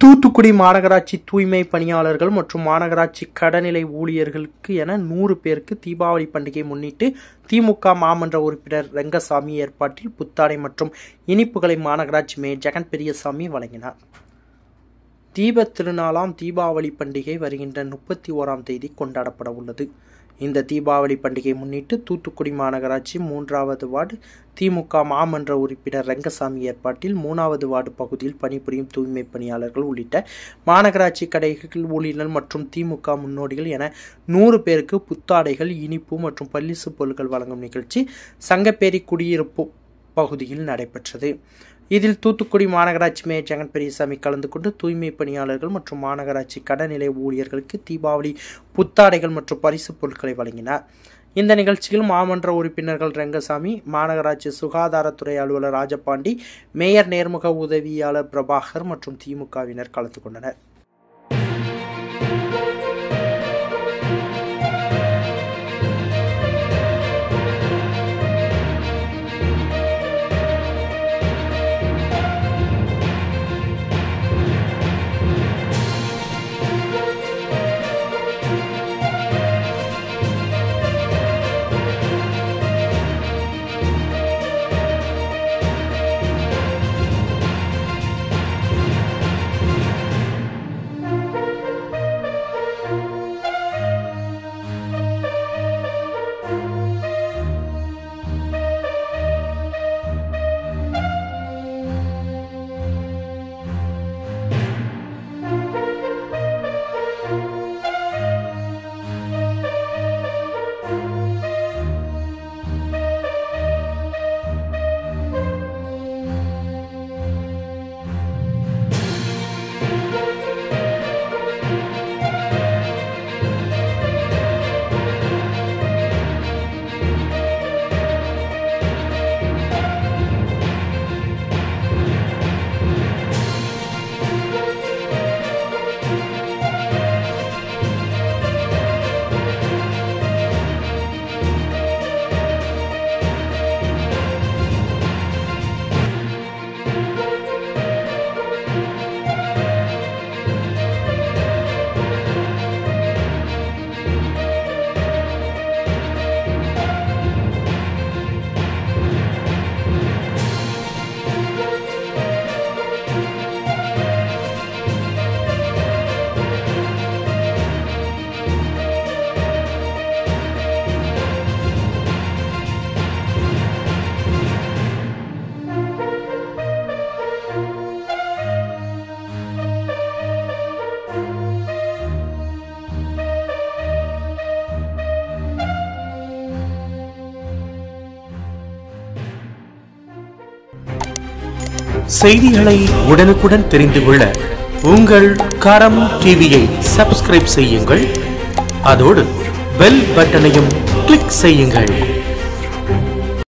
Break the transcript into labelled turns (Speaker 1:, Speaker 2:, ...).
Speaker 1: தூத்துக்குடி மாநகராட்சி தூய்மை பணியாளர்கள் மற்றும் மாநகராட்சி கடநிலை ஊழியர்களுக்கு என நூறு பேருக்கு தீபாவளி பண்டிகை முன்னிட்டு திமுக மாமன்ற உறுப்பினர் ரெங்கசாமி ஏற்பாட்டில் புத்தாடை மற்றும் இனிப்புகளை மாநகராட்சி மேயர் ஜெகன் பெரியசாமி வழங்கினார் தீபத் திருநாளாம் தீபாவளி பண்டிகை வருகின்ற முப்பத்தி ஓராம் தேதி கொண்டாடப்பட உள்ளது இந்த தீபாவளி பண்டிகை முன்னிட்டு தூத்துக்குடி மாநகராட்சி மூன்றாவது வார்டு திமுக மாமன்ற உறுப்பினர் ரெங்கசாமி ஏற்பாட்டில் மூணாவது வார்டு பகுதியில் பணிபுரியும் தூய்மை பணியாளர்கள் உள்ளிட்ட மாநகராட்சி கடைகள் ஊழியர்கள் மற்றும் திமுக முன்னோடிகள் என நூறு பேருக்கு புத்தாடைகள் இனிப்பு மற்றும் பல்லிசு பொருட்கள் வழங்கும் நிகழ்ச்சி சங்கப்பேரி குடியிருப்பு பகுதியில் நடைபெற்றது இதில் தூத்துக்குடி மாநகராட்சி மேயர் ஜெகன் பெரியசாமி கலந்து கொண்டு தூய்மை பணியாளர்கள் மற்றும் மாநகராட்சி கடநிலை ஊழியர்களுக்கு தீபாவளி புத்தாடைகள் மற்றும் பரிசு பொருட்களை வழங்கினார் இந்த நிகழ்ச்சியில் மாமன்ற உறுப்பினர்கள் ரெங்கசாமி மாநகராட்சி சுகாதாரத்துறை அலுவலர் ராஜபாண்டி மேயர் நேர்முக உதவியாளர் பிரபாகர் மற்றும் திமுகவினர் கலந்து கொண்டனர்
Speaker 2: செய்திகளை உடனுக்குடன் தெரிந்து கொள்ள உங்கள் கரம் டிவியை சப்ஸ்கிரைப் செய்யுங்கள் அதோடு பெல் பட்டனையும் கிளிக் செய்யுங்கள்